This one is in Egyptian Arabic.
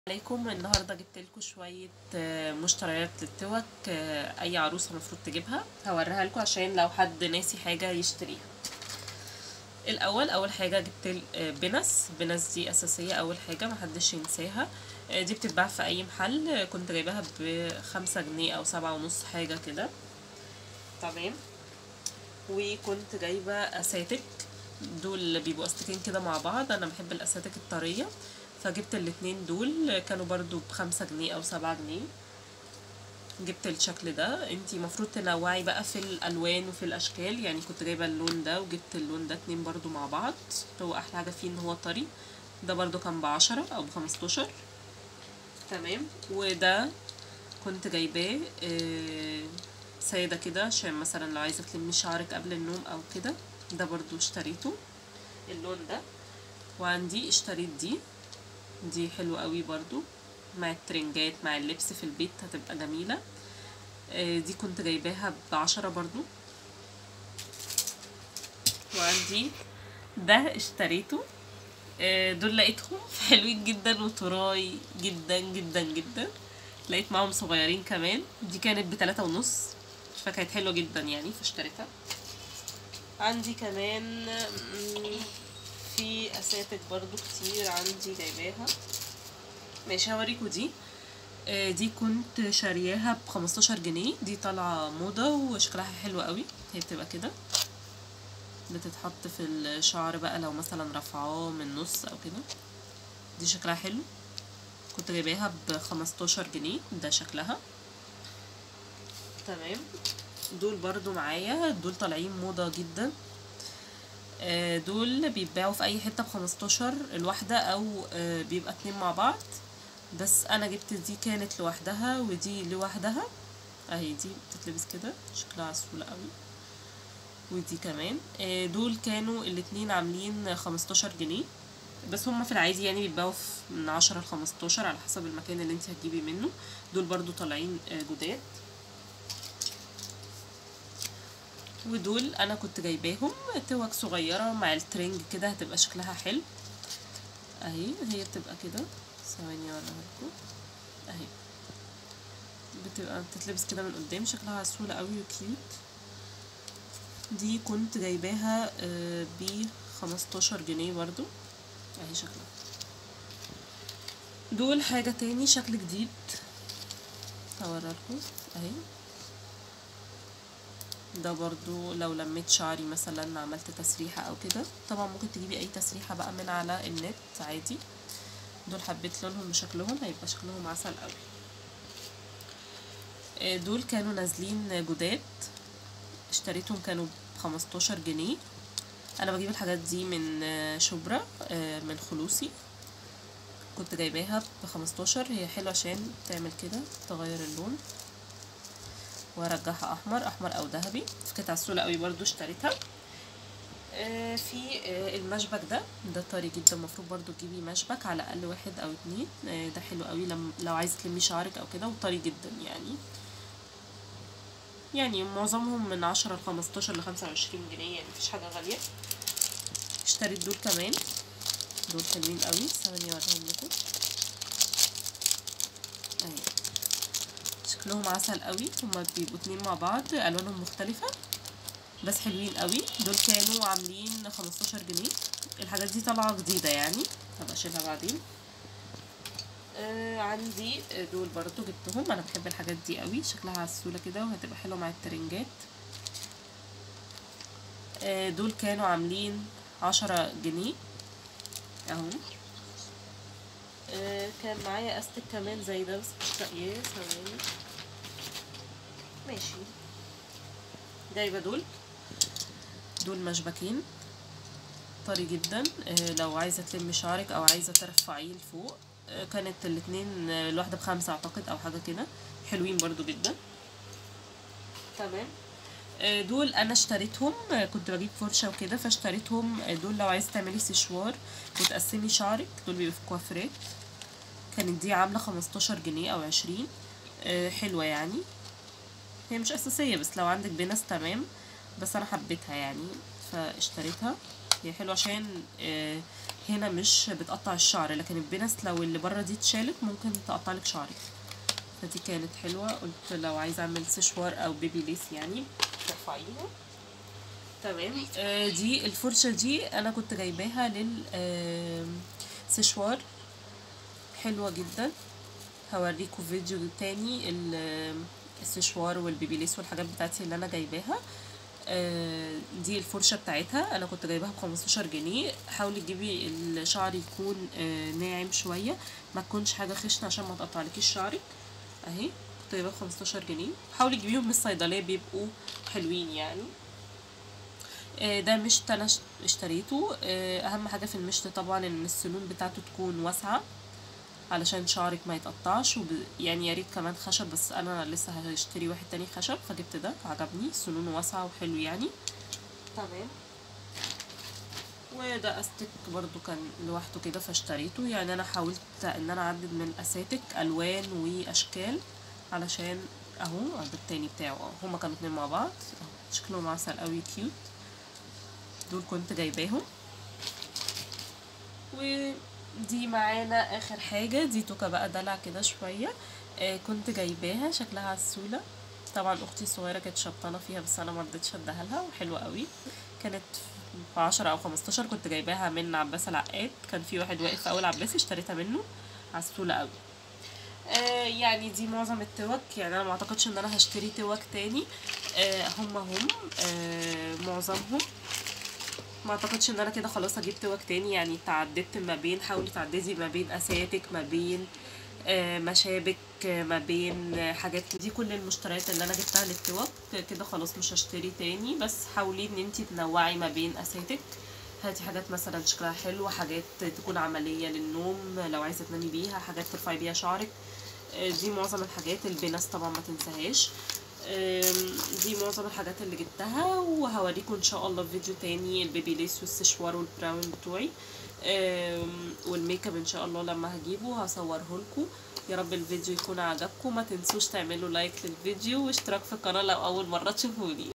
عليكم النهارده جبت لكم شويه آه، مشتريات للتوك آه، اي عروسه المفروض تجيبها هوريها لكم عشان لو حد ناسي حاجه يشتريها الاول اول حاجه جبت ال- آه، بنس بنس دي اساسيه اول حاجه محدش ينساها آه، دي بتتباع في اي محل آه، كنت جايباها بخمسة جنيه او سبعة ونص حاجه كده تمام وكنت جايبه اساتك دول بيبقوا استكين كده مع بعض انا بحب الاساتك الطريه فجبت الاتنين دول كانوا برضو بخمسة جنيه او سبعة جنيه جبت الشكل ده انتي مفروض تنوعي بقى في الالوان وفي الاشكال يعني كنت جايبه اللون ده وجبت اللون ده اتنين برضو مع بعض هو احلى حاجه فيه ان هو طري ده برضو كان بعشرة او بخمستاشر تمام وده كنت جايباه آه، ساده كده عشان مثلا لو عايزه تلمي شعرك قبل النوم او كده ده برضو اشتريته اللون ده وعندي اشتريت دي دي حلوة قوي برضو مع الترنجات مع اللبس في البيت هتبقى جميلة آه، دي كنت جايباها بعشرة برضو وعندي ده اشتريته آه، دول لقيتهم حلوين جدا وطراي جدا جدا جدا لقيت معاهم صغيرين كمان دي كانت بتلاتة ونص فكانت حلوة جدا يعني فاشتريتها عندي كمان مم، في اساتك برضو كتير عندي جايباها ماشي هوريكوا دي آه، دي كنت شارياها بخمستاشر جنيه دي طالعة موضة وشكلها حلو قوي هي بتبقى كده بتتحط في الشعر بقى لو مثلا رفعاه من النص او كده دي شكلها حلو كنت جايباها بخمستاشر جنيه ده شكلها تمام دول برضو معايا دول طالعين موضة جدا آه، دول بيتباعوا في اي حته بخمستاشر الواحده او آه، بيبقى اتنين مع بعض بس انا جبت دي كانت لوحدها ودي لوحدها اهي دي بتتلبس كده شكلها عسولة قوي ودي كمان آه، دول كانوا الاتنين عاملين خمستاشر جنيه بس هما في العادي يعني بيتباعوا في- من عشرة لخمستاشر على حسب المكان اللي انت هتجيبي منه دول برضو طالعين آه، جداد ودول انا كنت جايباهم توك صغيره مع الترنج كده هتبقى شكلها حلو اهي هي بتبقى كده ثواني اوريها لكم اهي بتبقى بتتلبس كده من قدام شكلها عسولة قوي وكيوت دي كنت جايباها ب 15 جنيه برضو اهي شكلها دول حاجة تاني شكل جديد هوريها لكم اهي ده برضو لو لميت شعري مثلا عملت تسريحة او كده طبعا ممكن تجيبي اي تسريحة بقى من على النت عادي دول حبيت لونهم وشكلهم هيبقى شكلهم عسل قوي آه، دول كانوا نازلين جداد اشتريتهم كانوا بخمستاشر جنيه انا بجيب الحاجات دي من آه، شبرا آه، من خلوصي كنت جايباها بخمستاشر هي حلوة عشان تعمل كده تغير اللون وارجعها احمر احمر او ذهبي كانت عسولة قوي برضو اشتريتها آه، في آه، المشبك ده ده طري جدا المفروض برضو تجيبي مشبك على الاقل واحد او اتنين آه، ده حلو قوي لم لو عايزه تلمي شعرك او كده وطري جدا يعني يعني معظمهم من عشرة لخمستاشر لخمسة وعشرين جنيه يعني مفيش حاجة غالية اشتريت دول كمان دول حلوين قوي ثواني اوريهم لكم اهي شكلهم عسل قوي هما بيبقوا اتنين مع بعض الوانهم مختلفة بس حلوين قوي دول كانوا عاملين 15 جنيه الحاجات دي طالعه جديده يعني هبقى اشيلها بعدين آه عندي دول برضو جبتهم انا بحب الحاجات دي قوي شكلها عسوله كده وهتبقى حلوه مع الترنجات آه دول كانوا عاملين عشرة جنيه اهو آه كان معايا استك كمان زي ده بس مش لاقياه ثواني ماشي جايبه دول دول مشبكين طري جدا آه، لو عايزه تلمي شعرك او عايزه ترفعيه لفوق آه، كانت الاتنين آه، الواحده بخمسة اعتقد او حاجه كده حلوين برضو جدا تمام آه، دول انا اشتريتهم آه، كنت بجيب فرشه وكده فاشتريتهم آه، دول لو عايزه تعملي سشوار وتقسمي شعرك دول بيبقوا في كوافرات كانت دي عامله 15 جنيه او 20 آه، حلوه يعني هي مش اساسيه بس لو عندك بنس تمام بس انا حبيتها يعني فاشتريتها هي حلوه عشان آه، هنا مش بتقطع الشعر لكن البنس لو اللي بره دي اتشالت ممكن تقطع لك شعرك فدي كانت حلوه قلت لو عايزه اعمل سشوار او بيبي ليس يعني ترفعيها تمام آه دي الفرشه دي انا كنت جايباها لل آه سشوار حلوه جدا هوريكم فيديو تاني السشوار والبيبي ليس والحاجات بتاعتي اللي انا جايباها آه دي الفرشه بتاعتها انا كنت جايباها ب 15 جنيه حاولي تجيبي الشعر يكون آه ناعم شويه ما تكونش حاجه خشنه عشان ما تقطعلكيش شعرك اهي كنت جايباها ب 15 جنيه حاولي تجيبيهم من الصيدليه بيبقوا حلوين يعني ده مشط انا اشتريته اهم حاجه في المشط طبعا ان السنون بتاعته تكون واسعه علشان شعرك ما يتقطعش وب... يعني يا ريت كمان خشب بس انا لسه هشتري واحد تاني خشب فجبت ده عجبني سنونه واسعه وحلو يعني تمام وده استك برضو كان لوحده كده فاشتريته يعني انا حاولت ان انا اعدد من اساتك الوان واشكال علشان اهو ده التاني بتاعه اهو هما كانوا اتنين مع بعض شكلهم عسل قوي كيوت دول كنت جايباهم ودي معانا اخر حاجه دي توكه بقى دلع كده شويه آه كنت جايباها شكلها عسوله طبعا اختي الصغيره كانت شبطانه فيها بس انا مرضتش اديها لها وحلوه قوي كانت في عشرة او خمستاشر كنت جايباها من عباس العقاد كان في واحد واقف في اول عباس اشتريتها منه عسوله قوي آه يعني دي معظم التوك يعني انا ما اعتقدش ان انا هشتري توك تاني آه هم هم آه معظمهم ما اعتقدش ان انا كده خلاص هجيب توك تاني يعني تعددت ما بين حاولي تعددي ما بين اساتك ما بين آه مشابك آه ما بين آه حاجات دي كل المشتريات اللي انا جبتها للتوك كده خلاص مش هشتري تاني بس حاولي ان انتي تنوعي ما بين اساتك هاتي حاجات مثلا شكلها حلو حاجات تكون عمليه للنوم لو عايزه تنامي بيها حاجات ترفعي بيها شعرك دي معظم الحاجات البنس طبعا ما تنساهاش دي معظم الحاجات اللي جبتها وهوريكم ان شاء الله في فيديو تاني البيبي ليس والسشوار والبراون بتوعي والميك اب ان شاء الله لما هجيبه هصوره لكم يا رب الفيديو يكون عجبكم ما تنسوش تعملوا لايك للفيديو واشتراك في القناه لو اول مره تشوفوني